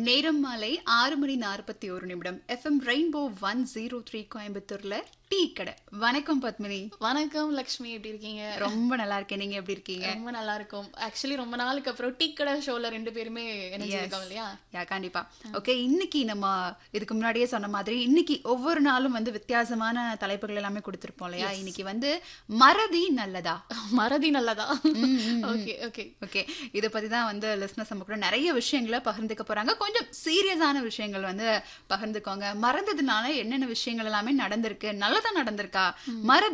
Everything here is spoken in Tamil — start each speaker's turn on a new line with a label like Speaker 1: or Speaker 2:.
Speaker 1: நேரம் மாலை ஆறு மணி நாற்பத்தி ஒரு நிமிடம் FM rainbow one zero three கோயம்புத்தூர்ல டீ கடை வணக்கம் பத்மினி
Speaker 2: வணக்கம் லக்ஷ்மி எப்படி இருக்கீங்க
Speaker 1: ரொம்ப நல்லா இருக்கேன் நீங்க எப்படி இருக்கீங்க
Speaker 2: ரொம்ப நல்லா இருக்கும் ஆக்சுவலி ரொம்ப நாளுக்கு அப்புறம் டீ கடை ஷோல ரெண்டு பேருமே இணைஞ்சிருக்கோம் இல்லையா
Speaker 1: யா கண்டிப்பா ஓகே இன்னைக்கு நம்ம இதுக்கு முன்னாடியே சொன்ன மாதிரி இன்னைக்கு ஒவ்வொரு நாளும் வந்து வித்தியாசமான தலைப்புகள் எல்லாமே கொடுத்திருப்போம் இல்லையா இன்னைக்கு வந்து மறதி நல்லதா
Speaker 2: மறதி நல்லதா ஓகே ஓகே
Speaker 1: ஓகே இதை பத்தி தான் வந்து லிஸ்னஸ் நம்ம கூட நிறைய விஷயங்களை பகிர்ந்துக்க போறாங்க கொஞ்சம் சீரியஸான விஷயங்கள் வந்து பகிர்ந்துக்கோங்க மறந்ததுனால என்னென்ன விஷயங்கள் எல்லாமே நடந்திருக்கு நல்லதா நடந்திருக்கா மறதி